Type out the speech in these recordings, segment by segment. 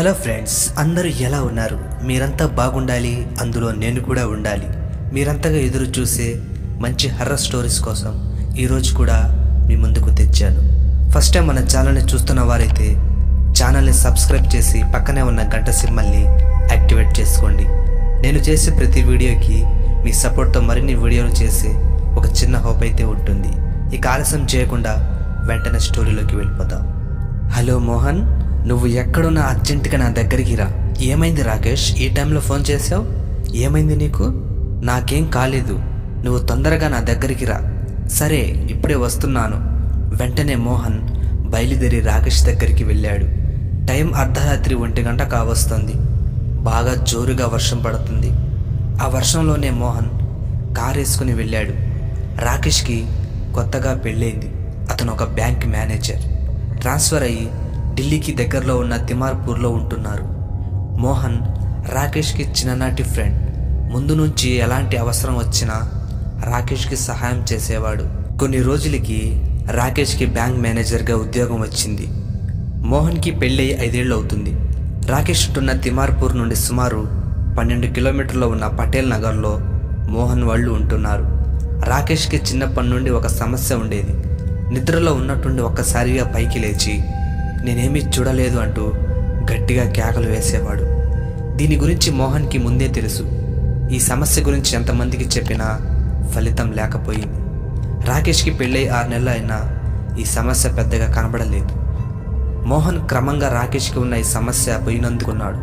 hello friends అందరూ ఎలా ఉన్నారు మీరంతా బాగుండాలి అందులో నేను కూడా ఉండాలి మీరంతగా ఎదురు చూసే మంచి హర్రర్ స్టోరీస్ కోసం ఈరోజు కూడా మీ ముందుకు తెచ్చాను ఫస్ట్ టైం మన ఛానల్ని చూస్తున్న వారైతే ఛానల్ని సబ్స్క్రైబ్ చేసి పక్కనే ఉన్న గంట సింబల్ని యాక్టివేట్ చేసుకోండి నేను చేసే ప్రతి వీడియోకి మీ సపోర్ట్తో మరిన్ని వీడియోలు చేసే ఒక చిన్న హోప్ అయితే ఉంటుంది ఇక ఆలస్యం చేయకుండా వెంటనే స్టోరీలోకి వెళ్ళిపోదాం హలో మోహన్ నువ్వు ఎక్కడున్నా అర్జెంటుగా నా దగ్గరికి రా ఏమైంది రాకేష్ ఈ టైంలో ఫోన్ చేసావు ఏమైంది నీకు నాకేం కాలేదు నువ్వు తొందరగా నా దగ్గరికి రా సరే ఇప్పుడే వస్తున్నాను వెంటనే మోహన్ బయలుదేరి రాకేష్ దగ్గరికి వెళ్ళాడు టైం అర్ధరాత్రి ఒంటి గంట కావస్తుంది బాగా జోరుగా వర్షం పడుతుంది ఆ వర్షంలోనే మోహన్ కార్ వేసుకుని వెళ్ళాడు రాకేష్కి కొత్తగా పెళ్ళైంది అతను ఒక బ్యాంక్ మేనేజర్ ట్రాన్స్ఫర్ అయ్యి ఢిల్లీకి దగ్గరలో ఉన్న తిమార్పూర్లో ఉంటున్నారు మోహన్ రాకేష్కి చిన్ననాటి ఫ్రెండ్ ముందు నుంచి ఎలాంటి అవసరం వచ్చినా రాకేష్కి సహాయం చేసేవాడు కొన్ని రోజులకి రాకేష్కి బ్యాంక్ మేనేజర్గా ఉద్యోగం వచ్చింది మోహన్కి పెళ్ళై ఐదేళ్ళు అవుతుంది రాకేష్ ఉంటున్న తిమార్పూర్ నుండి సుమారు పన్నెండు కిలోమీటర్ల ఉన్న పటేల్ నగర్లో మోహన్ వాళ్ళు ఉంటున్నారు రాకేష్కి చిన్నప్పటి నుండి ఒక సమస్య ఉండేది నిద్రలో ఉన్నట్టుండి ఒక్కసారిగా పైకి లేచి నేనేమీ చూడలేదు అంటూ గట్టిగా కేకలు వేసేవాడు దీని గురించి మోహన్కి ముందే తెలుసు ఈ సమస్య గురించి ఎంతమందికి చెప్పినా ఫలితం లేకపోయింది రాకేష్కి పెళ్ళై ఆరు నెలలు అయినా ఈ సమస్య పెద్దగా కనబడలేదు మోహన్ క్రమంగా రాకేష్కి ఉన్న ఈ సమస్య పోయినందుకున్నాడు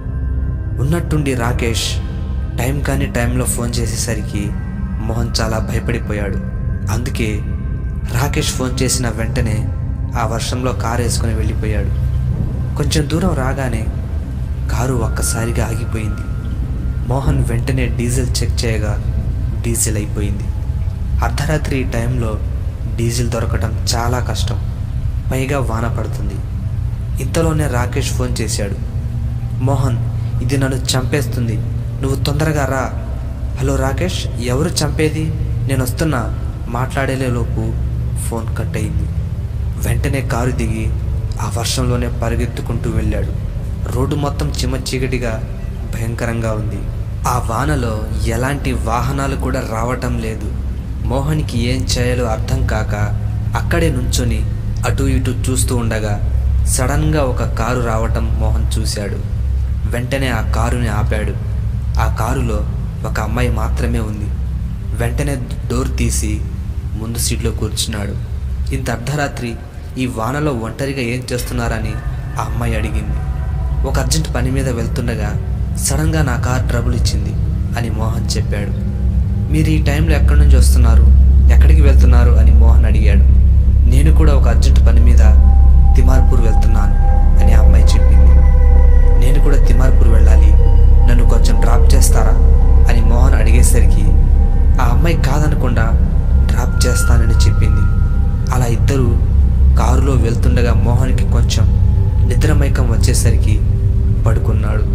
ఉన్నట్టుండి రాకేష్ టైం కాని టైంలో ఫోన్ చేసేసరికి మోహన్ చాలా భయపడిపోయాడు అందుకే రాకేష్ ఫోన్ చేసిన వెంటనే ఆ వర్షంలో కారు వేసుకుని వెళ్ళిపోయాడు కొంచెం దూరం రాగానే కారు ఒక్కసారిగా ఆగిపోయింది మోహన్ వెంటనే డీజిల్ చెక్ చేయగా డీజిల్ అయిపోయింది అర్ధరాత్రి ఈ టైంలో డీజిల్ దొరకటం చాలా కష్టం పైగా వాన పడుతుంది ఇంతలోనే రాకేష్ ఫోన్ చేశాడు మోహన్ ఇది నన్ను చంపేస్తుంది నువ్వు తొందరగా రా హలో రాకేష్ ఎవరు చంపేది నేను వస్తున్నా మాట్లాడేలోపు ఫోన్ కట్ అయింది వెంటనే కారు దిగి ఆ వర్షంలోనే పరిగెత్తుకుంటూ వెళ్ళాడు రోడ్డు మొత్తం చిమ్మచీకటిగా భయంకరంగా ఉంది ఆ వానలో ఎలాంటి వాహనాలు కూడా రావటం లేదు మోహన్కి ఏం చేయాలో అర్థం కాక అక్కడే నుంచొని అటు ఇటు చూస్తూ ఉండగా సడన్గా ఒక కారు రావటం మోహన్ చూశాడు వెంటనే ఆ కారుని ఆపాడు ఆ కారులో ఒక అమ్మాయి మాత్రమే ఉంది వెంటనే డోర్ తీసి ముందు సీట్లో కూర్చున్నాడు ఇంత అర్ధరాత్రి ఈ వానలో ఒంటరిగా ఏం చేస్తున్నారని ఆ అమ్మాయి అడిగింది ఒక అర్జెంట్ పని మీద వెళ్తుండగా సడన్గా నా కార్ ట్రబుల్ ఇచ్చింది అని మోహన్ చెప్పాడు మీరు ఈ టైంలో ఎక్కడి నుంచి వస్తున్నారు ఎక్కడికి వెళ్తున్నారు అని మోహన్ అడిగాడు నేను కూడా ఒక అర్జెంట్ పని మీద తిమార్పూర్ వెళ్తున్నాను అని ఆ అమ్మాయి చెప్పింది నేను కూడా తిమార్పూర్ వెళ్ళాలి నన్ను కొంచెం డ్రాప్ చేస్తారా అని మోహన్ అడిగేసరికి ఆ అమ్మాయి కాదనకుండా డ్రాప్ చేస్తానని చెప్పింది అలా ఇద్దరు కారులో వెళ్తుండగా మోహన్కి కొంచెం నిద్రమైకం వచ్చేసరికి పడుకున్నాడు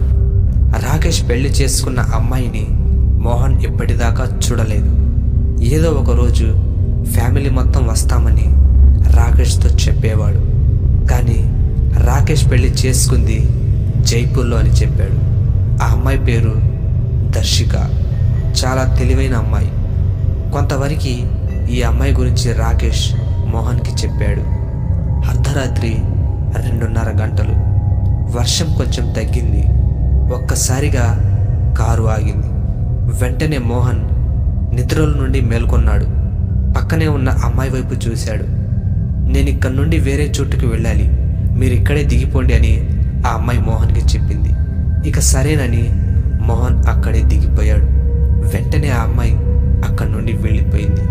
రాకేష్ పెళ్లి చేసుకున్న అమ్మాయిని మోహన్ ఇప్పటిదాకా చూడలేదు ఏదో ఒక రోజు ఫ్యామిలీ మొత్తం వస్తామని రాకేష్తో చెప్పేవాడు కానీ రాకేష్ పెళ్లి చేసుకుంది జైపూర్లో అని చెప్పాడు ఆ అమ్మాయి పేరు దర్శిక చాలా తెలివైన అమ్మాయి కొంతవరకు ఈ అమ్మాయి గురించి రాకేష్ మోహన్కి చెప్పాడు అర్ధరాత్రి రెండున్నర గంటలు వర్షం కొంచెం తగ్గింది ఒక్కసారిగా కారు ఆగింది వెంటనే మోహన్ నిద్రల నుండి మేల్కొన్నాడు పక్కనే ఉన్న అమ్మాయి వైపు చూశాడు నేను ఇక్కడ నుండి వేరే చోటుకి వెళ్ళాలి మీరు ఇక్కడే దిగిపోండి అని ఆ అమ్మాయి మోహన్కి చెప్పింది ఇక సరేనని మోహన్ అక్కడే దిగిపోయాడు వెంటనే ఆ అమ్మాయి అక్కడి నుండి వెళ్ళిపోయింది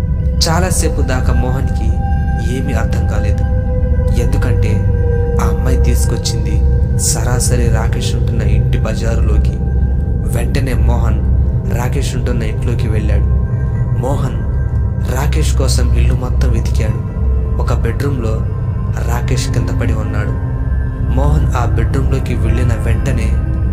చాలాసేపు దాకా మోహన్కి ఏమీ అర్థం కాలేదు ఎందుకంటే ఆ అమ్మాయి తీసుకొచ్చింది సరాసరి రాకేష్ ఉంటున్న ఇంటి బజారులోకి వెంటనే మోహన్ రాకేష్ ఉంటున్న ఇంట్లోకి వెళ్ళాడు మోహన్ రాకేష్ కోసం ఇల్లు మొత్తం వెతికాడు ఒక బెడ్రూమ్లో రాకేష్ కింద పడి ఉన్నాడు మోహన్ ఆ బెడ్రూమ్లోకి వెళ్ళిన వెంటనే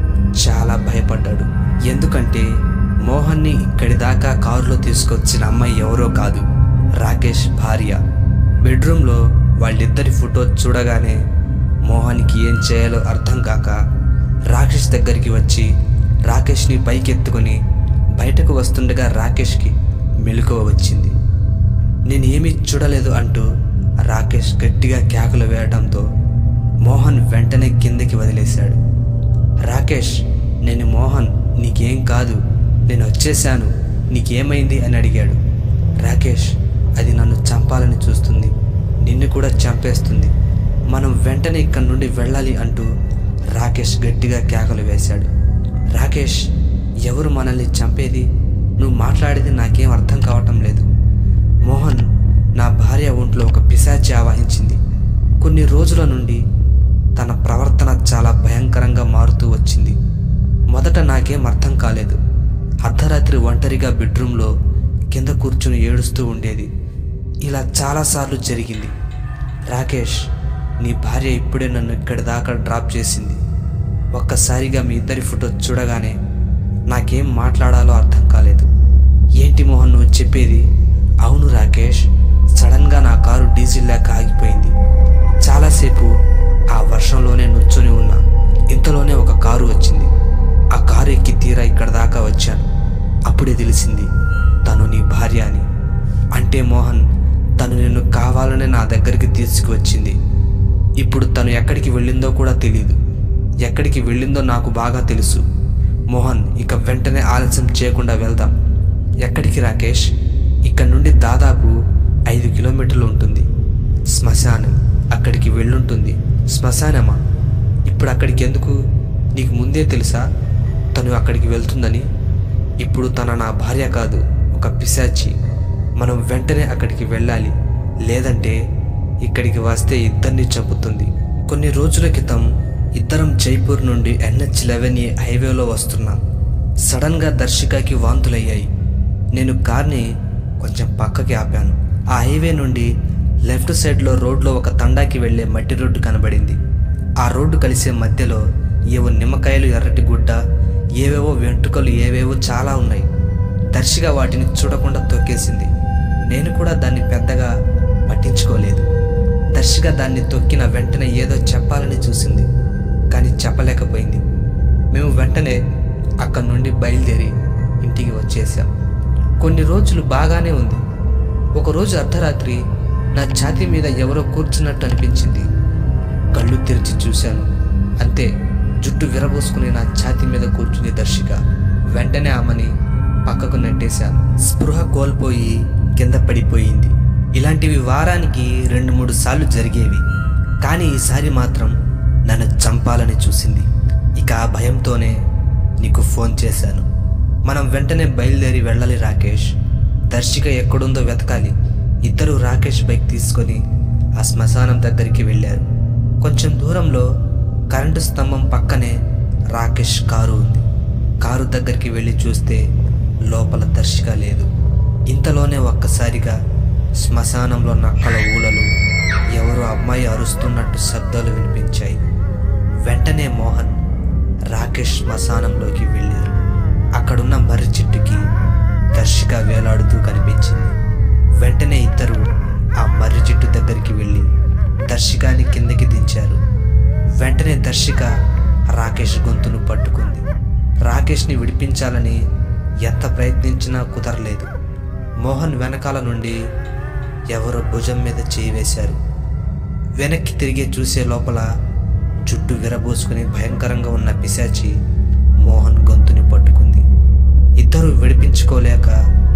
చాలా భయపడ్డాడు ఎందుకంటే మోహన్ని ఇక్కడి దాకా కారులో తీసుకొచ్చిన అమ్మాయి ఎవరో కాదు రాకేష్ భార్య బెడ్రూమ్లో వాళ్ళిద్దరి ఫోటో చూడగానే మోహన్కి ఏం చేయాలో అర్థం కాక రాకేష్ దగ్గరికి వచ్చి రాకేష్ని పైకెత్తుకొని బయటకు వస్తుండగా రాకేష్కి మెలకువ వచ్చింది నేను ఏమీ చూడలేదు అంటూ రాకేష్ గట్టిగా కేకలు వేయడంతో మోహన్ వెంటనే కిందకి వదిలేశాడు రాకేష్ నేను మోహన్ నీకేం కాదు నేను వచ్చేశాను నీకేమైంది అని అడిగాడు రాకేష్ అది నన్ను చంపాలని చూస్తుంది నిన్ను కూడా చంపేస్తుంది మనం వెంటనే ఇక్కడి నుండి వెళ్ళాలి అంటూ రాకేష్ గట్టిగా కేకలు వేశాడు రాకేష్ ఎవరు మనల్ని చంపేది నువ్వు మాట్లాడేది నాకేం అర్థం కావటం లేదు మోహన్ నా భార్య ఒంట్లో ఒక పిశాచి ఆవహించింది కొన్ని రోజుల నుండి తన ప్రవర్తన చాలా భయంకరంగా మారుతూ వచ్చింది మొదట నాకేం అర్థం కాలేదు అర్ధరాత్రి ఒంటరిగా బెడ్రూమ్లో కింద కూర్చుని ఏడుస్తూ ఉండేది ఇలా చాలాసార్లు జరిగింది రాకేష్ నీ భార్య ఇప్పుడే నన్ను ఇక్కడి దాకా డ్రాప్ చేసింది ఒక్కసారిగా మీ ఇద్దరి ఫోటో చూడగానే నాకేం మాట్లాడాలో అర్థం కాలేదు ఏంటి మోహన్ నువ్వు చెప్పేది అవును రాకేష్ సడన్గా నా కారు డీజిల్ లేక ఆగిపోయింది చాలాసేపు ఆ వర్షంలోనే నుంచొని ఉన్నా ఇంతలోనే ఒక కారు వచ్చింది ఆ కారు ఎక్కి తీరా ఇక్కడ దాకా వచ్చాను అప్పుడే తెలిసింది తను నీ భార్య అని అంటే మోహన్ తను నిన్ను కావాలనే నా దగ్గరికి తీసుకువచ్చింది ఇప్పుడు తను ఎక్కడికి వెళ్ళిందో కూడా తెలియదు ఎక్కడికి వెళ్ళిందో నాకు బాగా తెలుసు మోహన్ ఇక వెంటనే ఆలస్యం చేయకుండా వెళ్దాం ఎక్కడికి రాకేష్ ఇక్కడ నుండి దాదాపు ఐదు కిలోమీటర్లు ఉంటుంది శ్మశానం అక్కడికి వెళ్ళుంటుంది శ్మశానమా ఇప్పుడు అక్కడికి ఎందుకు నీకు ముందే తెలుసా తను అక్కడికి వెళ్తుందని ఇప్పుడు తన నా భార్య కాదు ఒక పిశాచి మనం వెంటనే అక్కడికి వెళ్ళాలి లేదంటే ఇక్కడికి వస్తే ఇద్దరిని చంపుతుంది కొన్ని రోజుల క్రితం ఇద్దరం జైపూర్ నుండి ఎన్హెచ్ లెవెన్ ఏ హైవేలో వస్తున్నాం సడన్గా దర్శికకి వాంతులయ్యాయి నేను కార్ని కొంచెం పక్కకి ఆపాను ఆ హైవే నుండి లెఫ్ట్ సైడ్లో రోడ్లో ఒక తండాకి వెళ్ళే మట్టి రోడ్డు కనబడింది ఆ రోడ్డు కలిసే మధ్యలో ఏవో నిమ్మకాయలు ఎర్రటి గుడ్డ ఏవేవో వెంట్రుకలు ఏవేవో చాలా ఉన్నాయి దర్శిగా వాటిని చూడకుండా తొక్కేసింది నేను కూడా దాన్ని పెద్దగా పట్టించుకోలేదు దర్శిగా దాన్ని తొక్కిన వెంటనే ఏదో చెప్పాలని చూసింది కానీ చెప్పలేకపోయింది మేము వెంటనే అక్కడి నుండి బయలుదేరి ఇంటికి వచ్చేసాం కొన్ని రోజులు బాగానే ఉంది ఒకరోజు అర్ధరాత్రి నా ఛాతీ మీద ఎవరో కూర్చున్నట్టు అనిపించింది కళ్ళు తెరిచి చూశాను అంతే జుట్టు విరబోసుకుని నా ఛాతీ మీద కూర్చుంది దర్శిక వెంటనే ఆమెని పక్కకు నెట్టేశాను స్పృహ కోల్పోయి కింద పడిపోయింది ఇలాంటివి వారానికి రెండు మూడు సార్లు జరిగేవి కానీ ఈసారి మాత్రం నన్ను చంపాలని చూసింది ఇక ఆ భయంతోనే నీకు ఫోన్ చేశాను మనం వెంటనే బయలుదేరి వెళ్ళాలి రాకేష్ దర్శిక ఎక్కడుందో వెతకాలి ఇద్దరు రాకేష్ బైక్ తీసుకొని ఆ శ్మశానం దగ్గరికి వెళ్ళారు కొంచెం దూరంలో కరెంటు స్తంభం పక్కనే రాకేష్ కారు ఉంది కారు దగ్గరికి వెళ్ళి చూస్తే లోపల దర్శిక లేదు ఇంతలోనే ఒక్కసారిగా శ్మశానంలో నక్కల ఊలలు ఎవరో అమ్మాయి అరుస్తున్నట్టు శబ్దాలు వినిపించాయి వెంటనే మోహన్ రాకేష్ శ్మశానంలోకి వెళ్ళారు అక్కడున్న మర్రి చెట్టుకి దర్శిక వేలాడుతూ కనిపించింది వెంటనే ఇద్దరు ఆ మర్రి చెట్టు దగ్గరికి వెళ్ళి దర్శికాని కిందకి దించారు వెంటనే దర్శిక రాకేష్ గొంతును పట్టుకుంది రాకేష్ని విడిపించాలని ఎంత ప్రయత్నించినా కుదరలేదు మోహన్ వెనకాల నుండి ఎవరో భుజం మీద చేయి వేశారు వెనక్కి తిరిగి చూసే లోపల జుట్టు విరబోసుకుని భయంకరంగా ఉన్న పిశాచి మోహన్ గొంతుని పట్టుకుంది ఇద్దరు విడిపించుకోలేక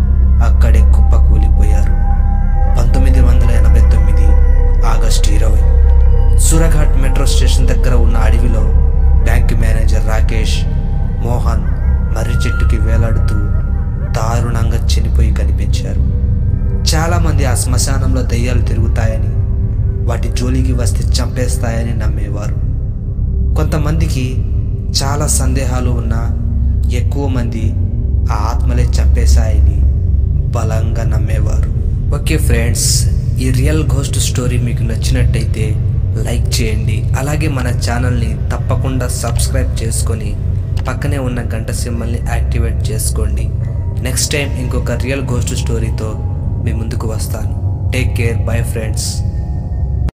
అక్కడే కుప్ప కూలిపోయారు పంతొమ్మిది వందల ఎనభై తొమ్మిది ఆగస్టు ఇరవై సూరఘాట్ మెట్రో స్టేషన్ దగ్గర ఉన్న అడవిలో బ్యాంక్ మేనేజర్ రాకేష్ మోహన్ మర్రి చెట్టుకి వేలాడుతూ దారుణంగా చనిపోయి కనిపించారు చాలామంది ఆ శ్మశానంలో దయ్యాలు తిరుగుతాయని వాటి జోలికి వస్తే చంపేస్తాయని నమ్మేవారు కొంతమందికి చాలా సందేహాలు ఉన్నా ఎక్కువ మంది ఆ ఆత్మలే చంపేశాయని బలంగా నమ్మేవారు ఓకే ఫ్రెండ్స్ ఈ రియల్ ఘోస్ట్ స్టోరీ మీకు నచ్చినట్టయితే లైక్ చేయండి అలాగే మన ఛానల్ని తప్పకుండా సబ్స్క్రైబ్ చేసుకొని పక్కనే ఉన్న గంట సింబల్ని యాక్టివేట్ చేసుకోండి నెక్స్ట్ టైం ఇంకొక రియల్ ఘోస్ట్ స్టోరీతో మీ ముందుకు వస్తాను టేక్ కేర్ బై ఫ్రెండ్స్